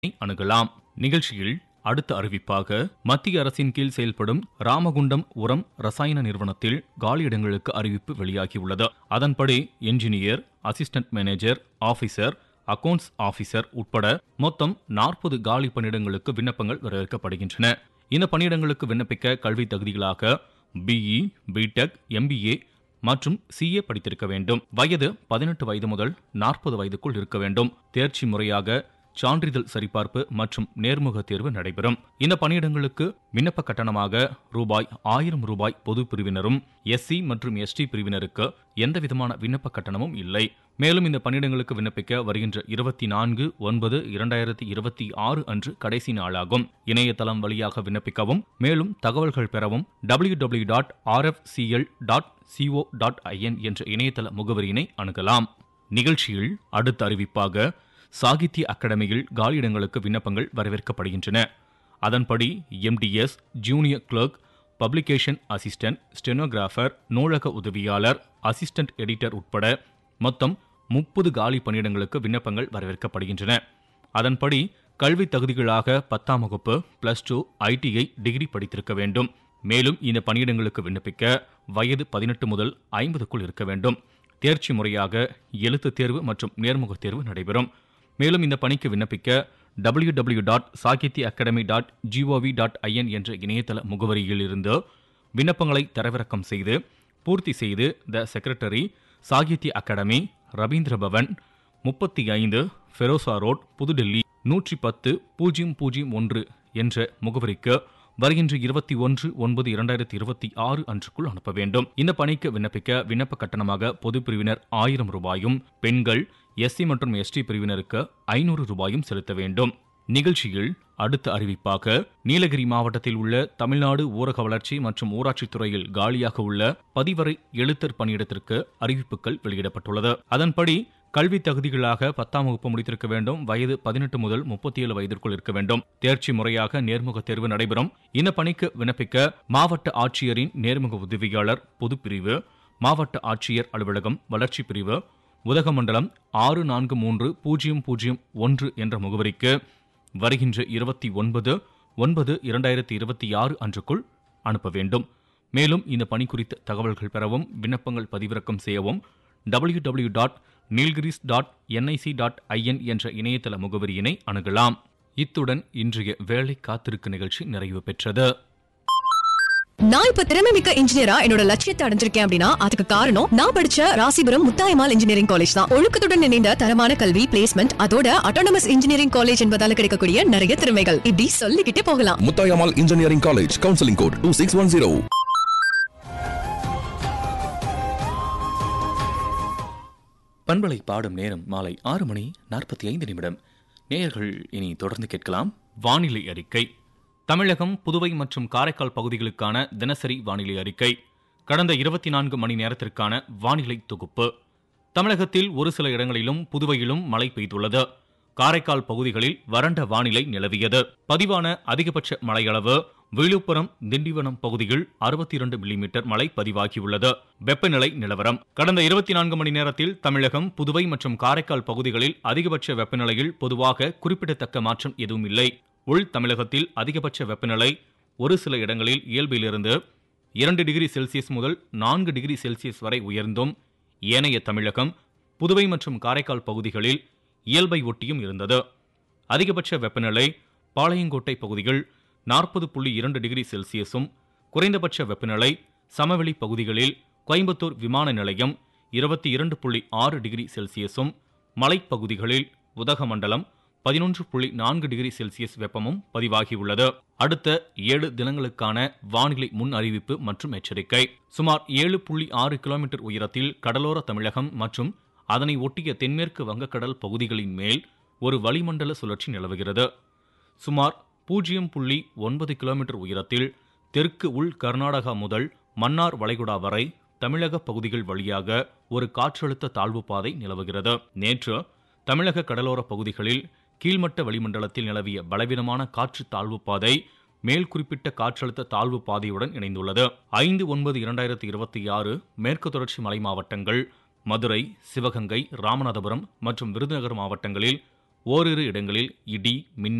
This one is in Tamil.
அணுகலாம் நிகழ்ச்சியில் அடுத்த அறிவிப்பாக மத்திய அரசின் கீழ் செயல்படும் ராமகுண்டம் உரம் ரசாயன நிறுவனத்தில் காலியிடங்களுக்கு அறிவிப்பு வெளியாகியுள்ளது அதன்படி engineer assistant manager officer accounts officer உட்பட மொத்தம் நாற்பது காலி பணியிடங்களுக்கு விண்ணப்பங்கள் வரவேற்கப்படுகின்றன இந்த பணியிடங்களுக்கு விண்ணப்பிக்க கல்வி தகுதிகளாக பிஇ பிடெக் எம்பிஏ மற்றும் சிஏ படித்திருக்க வேண்டும் வயது பதினெட்டு வயது முதல் நாற்பது வயதுக்குள் இருக்க வேண்டும் தேர்ச்சி முறையாக சான்றிதழ் சரிபார்ப்பு மற்றும் நேர்முக தேர்வு நடைபெறும் இந்த பணியிடங்களுக்கு விண்ணப்ப கட்டணமாக ரூபாய் ஆயிரம் ரூபாய் பொது பிரிவினரும் எஸ்சி மற்றும் எஸ்டி பிரிவினருக்கு எந்தவிதமான விண்ணப்ப கட்டணமும் இல்லை மேலும் இந்த பணியிடங்களுக்கு விண்ணப்பிக்க வருகின்ற இருபத்தி நான்கு ஒன்பது இரண்டாயிரத்தி இருபத்தி ஆறு அன்று கடைசி நாளாகும் இணையதளம் வழியாக விண்ணப்பிக்கவும் மேலும் தகவல்கள் பெறவும் W W dot RFCL dot CO dot IN என்ற இணையதள முகவரியினை அணுகலாம் நிகழ்ச்சியில் அடுத்த அறிவிப்பாக சாகித்ய அகாடமியில் காலியிடங்களுக்கு விண்ணப்பங்கள் வரவேற்கப்படுகின்றன அதன்படி MTS junior clerk publication assistant stenographer நூலக உதவியாளர் அசிஸ்டன்ட் எடிட்டர் உட்பட மொத்தம் முப்பது காலி பணியிடங்களுக்கு விண்ணப்பங்கள் வரவேற்கப்படுகின்றன அதன்படி கல்வி தகுதிகளாக பத்தாம் வகுப்பு பிளஸ் டூ ஐடிஐ டிகிரி படித்திருக்க வேண்டும் மேலும் இந்த பணியிடங்களுக்கு விண்ணப்பிக்க வயது பதினெட்டு முதல் ஐம்பதுக்குள் இருக்க வேண்டும் தேர்ச்சி முறையாக எழுத்துத் தேர்வு மற்றும் நேர்முகத் தேர்வு நடைபெறும் மேலும் இந்த பணிக்கு விண்ணப்பிக்க W W dot Sahitya Akademi dot GOV dot IN என்ற இணையதள முகவரியில் இருந்து விண்ணப்பங்களை தரவிறக்கம் செய்து பூர்த்தி செய்து த செக்ரட்டரி சாகித்ய அகாடமி ரவீந்திர பவன் முப்பத்தி ஐந்து ஃபெரோசா ரோட் புதுடெல்லி நூற்றி பத்து பூஜ்ஜியம் பூஜ்ஜியம் ஒன்று என்ற முகவரிக்கு வருகின்ற இருபத்தி ஒன்று ஒன்பது இரண்டாயிரத்தி இருபத்தி ஆறு அன்றுக்குள் அனுப்ப வேண்டும் இந்த பணிக்கு விண்ணப்பிக்க விண்ணப்ப கட்டணமாக பொது பிரிவினர் ஆயிரம் ரூபாயும் பெண்கள் எஸ்சி மற்றும் எஸ்டி பிரிவினருக்கு ஐநூறு ரூபாயும் செலுத்த வேண்டும் நிகழ்ச்சியில் அடுத்த அறிவிப்பாக நீலகிரி மாவட்டத்தில் உள்ள தமிழ்நாடு ஊரக வளர்ச்சி மற்றும் ஊராட்சித் துறையில் காலியாக உள்ள பதிவரை எழுத்தர் பணியிடத்திற்கு அறிவிப்புகள் வெளியிடப்பட்டுள்ளது அதன்படி கல்வி தகுதிகளாக பத்தாம் வகுப்பு முடித்திருக்க வேண்டும் வயது பதினெட்டு முதல் முப்பத்தி ஏழு வயதிற்குள் இருக்க வேண்டும் தேர்ச்சி முறையாக நேர்முக தேர்வு நடைபெறும் இந்த பணிக்கு விண்ணப்பிக்க மாவட்ட ஆட்சியரின் நேர்முக உதவியாளர் பொதுப்பிரிவு மாவட்ட ஆட்சியர் அலுவலகம் வளர்ச்சி பிரிவு உதகமண்டலம் ஆறு நான்கு மூன்று பூஜ்ஜியம் பூஜ்ஜியம் ஒன்று என்ற முகவரிக்கு வருகின்ற இருபத்தி ஒன்பது ஒன்பது இரண்டாயிரத்தி இருபத்தி ஆறு அன்றுக்குள் அனுப்ப வேண்டும் மேலும் இந்த பணி குறித்த தகவல்கள் பெறவும் விண்ணப்பங்கள் பதிவிறக்கம் செய்யவும் W W dot Nilgiris dot NIC dot IN என்ற இணையதள முகவரியினை அணுகலாம் இத்துடன் இன்றைய வேலை காத்திருக்கு நிகழ்ச்சி நிறைவு பெற்றது நான் இப்ப திறமை மிக்க இன்ஜினியரா என்னோட லட்சியத்தை அடைஞ்சிருக்கேன் அப்படின்னா அதுக்கு காரணம் நான் படிச்ச ராசிபுரம் முத்தாயமால் இன்ஜினியரிங் காலேஜ் தான் ஒழுக்கத்துடன் இணைந்த தரமான கல்வி பிளேஸ்மெண்ட் அதோட அட்டானமஸ் இன்ஜினியரிங் காலேஜ் என்பதால கிடைக்கக்கூடிய நிறைய திறமைகள் இப்படி சொல்லிக்கிட்டே போகலாம் Muthayammal engineering college counselling code two six one zero பண்பலை பாடும் நேரம் மாலை ஆறு மணி நாற்பத்தி ஐந்து நிமிடம் நேயர்கள் இனி தொடர்ந்து கேட்கலாம் வானிலை அறிக்கை தமிழகம் புதுவை மற்றும் காரைக்கால் பகுதிகளுக்கான தினசரி வானிலை அறிக்கை கடந்த இருபத்தி நான்கு மணி நேரத்திற்கான வானிலை தொகுப்பு தமிழகத்தில் ஒரு சில இடங்களிலும் புதுவையிலும் மழை பெய்துள்ளது காரைக்கால் பகுதிகளில் வறண்ட வானிலை நிலவியது பதிவான அதிகபட்ச மழையளவு விழுப்புரம் திண்டிவனம் பகுதியில் அறுபத்தி இரண்டு மில்லிமீட்டர் மழை பதிவாகியுள்ளது வெப்பநிலை நிலவரம் கடந்த இருபத்தி நான்கு மணி நேரத்தில் தமிழகம் புதுவை மற்றும் காரைக்கால் பகுதிகளில் அதிகபட்ச வெப்பநிலையில் பொதுவாக குறிப்பிடத்தக்க மாற்றம் எதுவும் இல்லை உள் தமிழகத்தில் அதிகபட்ச வெப்பநிலை ஒரு சில இடங்களில் இயல்பிலிருந்து இரண்டு டிகிரி செல்சியஸ் முதல் நான்கு டிகிரி செல்சியஸ் வரை உயர்ந்தும் ஏனைய தமிழகம் புதுவை மற்றும் காரைக்கால் பகுதிகளில் இயல்பை ஒட்டியும் இருந்தது அதிகபட்ச வெப்பநிலை பாளையங்கோட்டை பகுதியில் நாற்பது புள்ளி இரண்டு டிகிரி செல்சியஸும் குறைந்தபட்ச வெப்பநிலை சமவெளி பகுதிகளில் கோயம்புத்தூர் விமான நிலையம் இருபத்தி இரண்டு புள்ளி ஆறு டிகிரி செல்சியஸும் மலைப்பகுதிகளில் உதகமண்டலம் பதினொன்று புள்ளி நான்கு டிகிரி செல்சியஸ் வெப்பமும் பதிவாகியுள்ளது அடுத்த ஏழு தினங்களுக்கான வானிலை முன் அறிவிப்பு மற்றும் எச்சரிக்கை சுமார் ஏழு புள்ளி ஆறு கிலோமீட்டர் உயரத்தில் கடலோர தமிழகம் மற்றும் அதனை ஒட்டிய தென்மேற்கு வங்கக்கடல் பகுதிகளின் மேல் ஒரு வளிமண்டல சுழற்சி நிலவுகிறது சுமார் பூஜ்ஜியம் புள்ளி ஒன்பது கிலோமீட்டர் உயரத்தில் தெற்கு உள் கர்நாடகா முதல் மன்னார் வளைகுடா வரை தமிழக பகுதிகள் வழியாக ஒரு காற்றழுத்த தாழ்வு பாதை நிலவுகிறது நேற்று தமிழக கடலோர பகுதிகளில் கீழ்மட்ட வளிமண்டலத்தில் நிலவிய பலவீனமான காற்று தாழ்வு பாதை மேல் குறிப்பிட்ட காற்றழுத்த தாழ்வு பாதையுடன் இணைந்துள்ளது ஐந்து ஒன்பது இரண்டாயிரத்தி இருபத்தி ஆறு மேற்கு தொடர்ச்சி மலை மாவட்டங்கள் மதுரை சிவகங்கை ராமநாதபுரம் மற்றும் விருதுநகர் மாவட்டங்களில் ஓரிரு இடங்களில் இடி மின்னல்